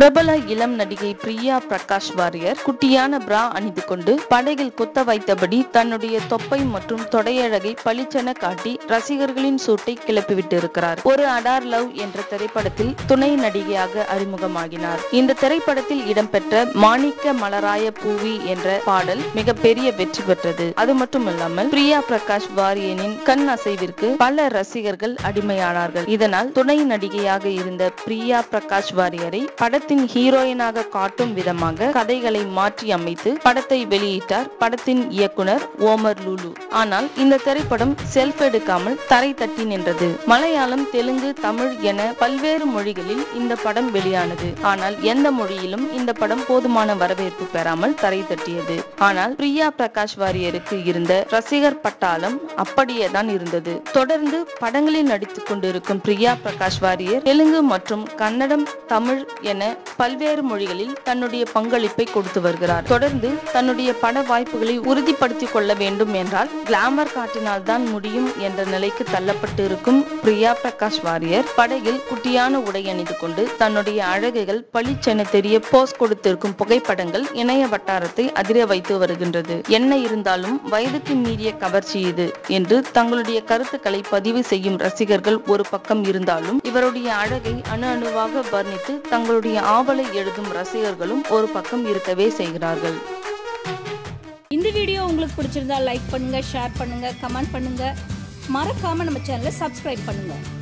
பிரபல இளம் நடிகை பிரியா பிரகாஷ் வாரியர் குட்டியான பிரா அணிந்து கொண்டு படகில் குத்த வைத்தபடி தன்னுடைய தொப்பை மற்றும் தொடையழகை பளிச்சென காட்டி ரசிகர்களின் சூட்டை கிளப்பிவிட்டு இருக்கிறார் ஒரு அடார் லவ் என்ற திரைப்படத்தில் துணை நடிகையாக அறிமுகமாகினார் இந்த திரைப்படத்தில் இடம்பெற்ற மாணிக்க மலராய பூவி என்ற பாடல் மிகப்பெரிய வெற்றி பெற்றது அது மட்டுமல்லாமல் பிரியா பிரகாஷ் வாரியனின் கண் அசைவிற்கு பல ரசிகர்கள் அடிமையானார்கள் இதனால் துணை நடிகையாக இருந்த பிரியா பிரகாஷ் வாரியரை படத்தின் ஹீரோயினாக காட்டும் விதமாக கதைகளை மாற்றி அமைத்து படத்தை வெளியிட்டார் படத்தின் இயக்குனர் ஓமர் லுலு ஆனால் இந்த திரைப்படம் செல்ஃப் எடுக்காமல் தரை தட்டி நின்றது மலையாளம் தெலுங்கு தமிழ் என பல்வேறு மொழிகளில் இந்த படம் வெளியானது ஆனால் எந்த மொழியிலும் இந்த படம் போதுமான வரவேற்பு பெறாமல் தரை தட்டியது ஆனால் பிரியா பிரகாஷ் வாரியருக்கு இருந்த ரசிகர் பட்டாளம் அப்படியே தான் இருந்தது தொடர்ந்து படங்களில் நடித்துக் கொண்டிருக்கும் பிரியா பிரகாஷ் வாரியர் தெலுங்கு மற்றும் கன்னடம் தமிழ் என பல்வேறு மொழிகளில் தன்னுடைய பங்களிப்பை கொடுத்து வருகிறார் தொடர்ந்து தன்னுடைய பட வாய்ப்புகளை உறுதிப்படுத்திக் கொள்ள வேண்டும் என்றால் கிளாமர் காட்டினால் தான் முடியும் என்ற நிலைக்கு தள்ளப்பட்டு இருக்கும் பிரியா பிரகாஷ் வாரியர் படகில் குட்டியான உடை அணிந்து கொண்டு தன்னுடைய அழகுகள் பளிச்சென தெரிய போஸ் கொடுத்திருக்கும் புகைப்படங்கள் இணைய வட்டாரத்தை அதிர வைத்து வருகின்றது என்ன இருந்தாலும் வயதுக்கு மீறிய கவர்ச்சி இது என்று தங்களுடைய கருத்துக்களை பதிவு செய்யும் ரசிகர்கள் ஒரு பக்கம் இருந்தாலும் இவருடைய அழகை அணு அணுவாக வர்ணித்து தங்களுடைய ஆவலை எழுதும் ரசிகர்களும் ஒரு பக்கம் இருக்கவே செய்கிறார்கள் இந்த வீடியோ உங்களுக்கு பிடிச்சிருந்தா லைக் பண்ணுங்க ஷேர் பண்ணுங்க கமெண்ட் பண்ணுங்க மறக்காம நம்ம சேனலை சப்ஸ்கிரைப் பண்ணுங்க